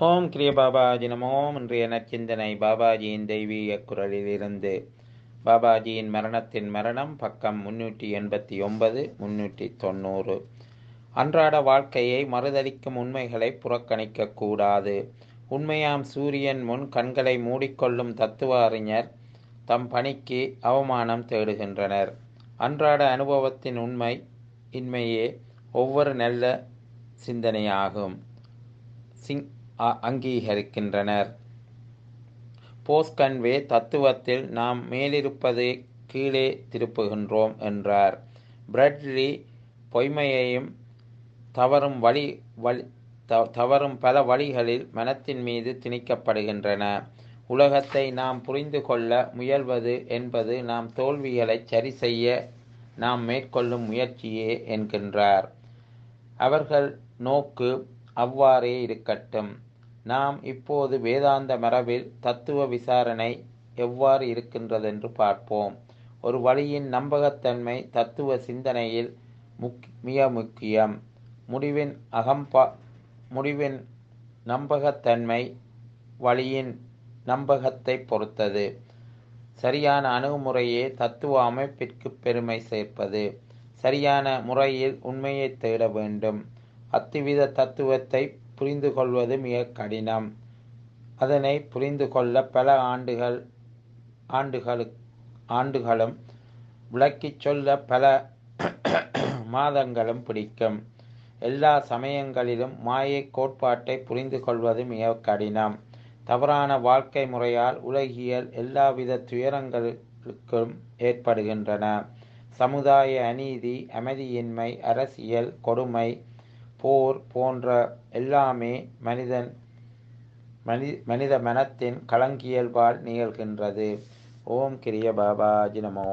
ஓம் கிரிய பாபாஜி நமோம் இன்றைய நற்சிந்தனை பாபாஜியின் தெய்வீக குரலிலிருந்து பாபாஜியின் மரணத்தின் மரணம் பக்கம் முன்னூற்றி எண்பத்தி ஒன்பது முன்னூற்றி தொண்ணூறு அன்றாட வாழ்க்கையை மறுதளிக்கும் உண்மைகளை புறக்கணிக்க கூடாது உண்மையாம் சூரியன் முன் கண்களை மூடிக்கொள்ளும் தத்துவ அறிஞர் தம் பணிக்கு அவமானம் தேடுகின்றனர் அன்றாட அனுபவத்தின் உண்மை இன்மையே ஒவ்வொரு நல்ல சிந்தனையாகும் சிங் அங்கீகரிக்கின்றனர் போஸ்கன்வே தத்துவத்தில் நாம் மேலிருப்பதை கீழே திருப்புகின்றோம் என்றார் பிரெட்லி பொய்மையையும் தவறும் வழி வழி தவறும் பல வழிகளில் மனத்தின் மீது திணிக்கப்படுகின்றன உலகத்தை நாம் புரிந்து கொள்ள முயல்வது என்பது நாம் தோல்விகளை சரி செய்ய நாம் மேற்கொள்ளும் முயற்சியே என்கின்றார் அவர்கள் நோக்கு அவ்வாறே இருக்கட்டும் நாம் இப்போது வேதாந்த மரபில் தத்துவ விசாரணை எவ்வாறு இருக்கின்றதென்று பார்ப்போம் ஒரு வழியின் நம்பகத்தன்மை தத்துவ சிந்தனையில் முக் மிக முக்கியம் முடிவின் அகம்பா முடிவின் நம்பகத்தன்மை வழியின் நம்பகத்தை பொறுத்தது சரியான அணுகுமுறையே தத்துவ அமைப்பிற்கு பெருமை சேர்ப்பது சரியான முறையில் உண்மையை தேட வேண்டும் அத்துவித தத்துவத்தை புரிந்து கொள்வது மிக கடினம் அதனை புரிந்து கொள்ள பல ஆண்டுகள் ஆண்டுகளு ஆண்டுகளும் விளக்கிச் சொல்ல பல மாதங்களும் பிடிக்கும் எல்லா சமயங்களிலும் மாயை கோட்பாட்டை புரிந்து கொள்வது மிக கடினம் தவறான வாழ்க்கை முறையால் உலகியல் எல்லாவித துயரங்களுக்கும் ஏற்படுகின்றன சமுதாய அநீதி அமைதியின்மை அரசியல் கொடுமை போர் போன்ற எல்லாமே மனிதன் மனி மனித மனத்தின் களங்கியல்பால் நிகழ்கின்றது ஓம் கிரிய பாபாஜி நமோ